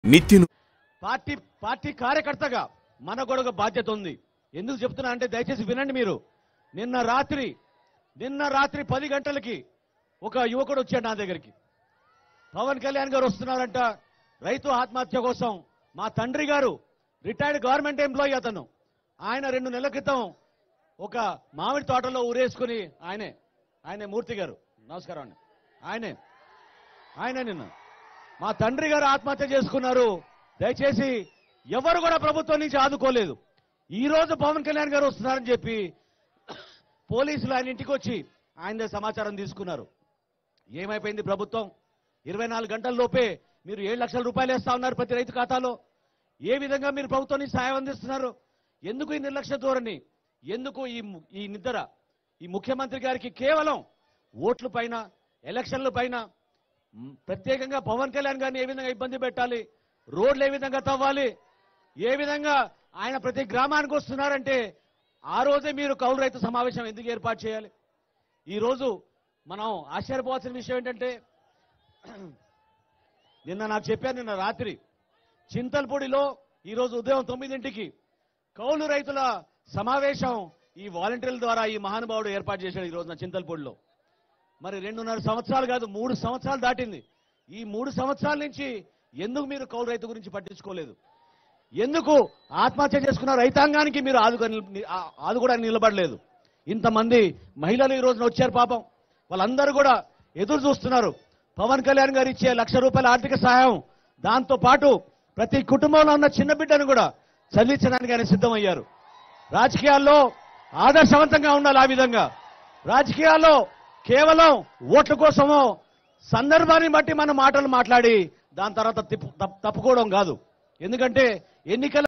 నిత్యను party party కార్యకర్తగా మనకు కూడా ఒక బాధ్యత ఉంది ఎందుకు చెప్తున్నా అంటే దయచేసి వినండి మీరు నిన్న రాత్రి నిన్న రాత్రి పది గంటలకి ఒక యువకుడు వచ్చాడు నా దగ్గరికి పవన్ కళ్యాణ్ గారు వస్తున్నారంట రైతు ఆత్మహత్య కోసం మా తండ్రి గారు రిటైర్డ్ గవర్నమెంట్ ఎంప్లాయీ అతను ఆయన రెండు నెలల క్రితం ఒక మామిడి తోటలో ఊరేసుకుని ఆయనే ఆయనే మూర్తి గారు నమస్కారం అండి ఆయనే ఆయనే నిన్న మా తండ్రి గారు ఆత్మహత్య చేసుకున్నారు దయచేసి ఎవరు కూడా ప్రభుత్వం నుంచి ఆదుకోలేదు ఈ రోజు పవన్ కళ్యాణ్ గారు వస్తున్నారని చెప్పి పోలీసులు ఆయన ఇంటికి వచ్చి ఆయన దగ్గర సమాచారం తీసుకున్నారు ఏమైపోయింది ప్రభుత్వం ఇరవై నాలుగు గంటల లోపే మీరు ఏడు లక్షల రూపాయలు వేస్తా ఉన్నారు ప్రతి రైతు ఖాతాలో ఏ విధంగా మీరు ప్రభుత్వాన్ని సాయం అందిస్తున్నారు ఎందుకు ఈ నిర్లక్ష్య ధోరణి ఎందుకు ఈ ము- ఈ నిద్ర ఈ ముఖ్యమంత్రి గారికి కేవలం ఓట్ల పైన ఎలక్షన్ల పైన మ్, ప్రత్యేకంగా పవన్ కళ్యాణ్ గారిని ఏ విధంగా ఇబ్బంది పెట్టాలి రోడ్లు ఏ విధంగా తవ్వాలి ఏ విధంగా ఆయన ప్రతి గ్రామానికి వస్తున్నారంటే ఆ రోజే మీరు కౌలు రైతు సమావేశం ఎందుకు ఏర్పాటు చేయాలి ఈ రోజు మనం ఆశ్చర్యపోవాల్సిన విషయం ఏంటంటే నిన్న నాకు చెప్పాను నిన్న రాత్రి చింతల్పూడిలో ఈ రోజు ఉదయం తొమ్మిదింటికి కౌలు రైతుల సమావేశం ఈ వాలంటీర్ల ద్వారా ఈ మహానుభావుడు ఏర్పాటు చేశాడు ఈ రోజున చింతల్పూడిలో మరి రెండున్నర సంవత్సరాలు కాదు మూడు సంవత్సరాలు దాటింది ఈ మూడు సంవత్సరాల నుంచి ఎందుకు మీరు కౌలు రైతు గురించి పట్టించుకోలేదు ఎందుకు ఆత్మహత్య చేసుకున్న రైతాంగానికి మీరు ఆదుకో ఆదుకోవడానికి నిలబడలేదు ఇంతమంది మహిళలు ఈ రోజున వచ్చారు పాపం వాళ్ళందరూ కూడా ఎదురు చూస్తున్నారు పవన్ కళ్యాణ్ గారు ఇచ్చే లక్ష రూపాయల ఆర్థిక సహాయం దాంతో పాటు ప్రతి కుటుంబంలో ఉన్న చిన్న బిడ్డను కూడా చదివించడానికి ఆయన సిద్ధమయ్యారు రాజకీయాల్లో ఆదర్శవంతంగా ఉండాలి ఆ విధంగా రాజకీయాల్లో కేవలం ఓట్ల కోసమో సందర్భాన్ని బట్టి మన మాటలు మాట్లాడి దాని తర్వాత తిప్పు- తప్పు- తప్పుకోవడం కాదు ఎందుకంటే ఎన్నికల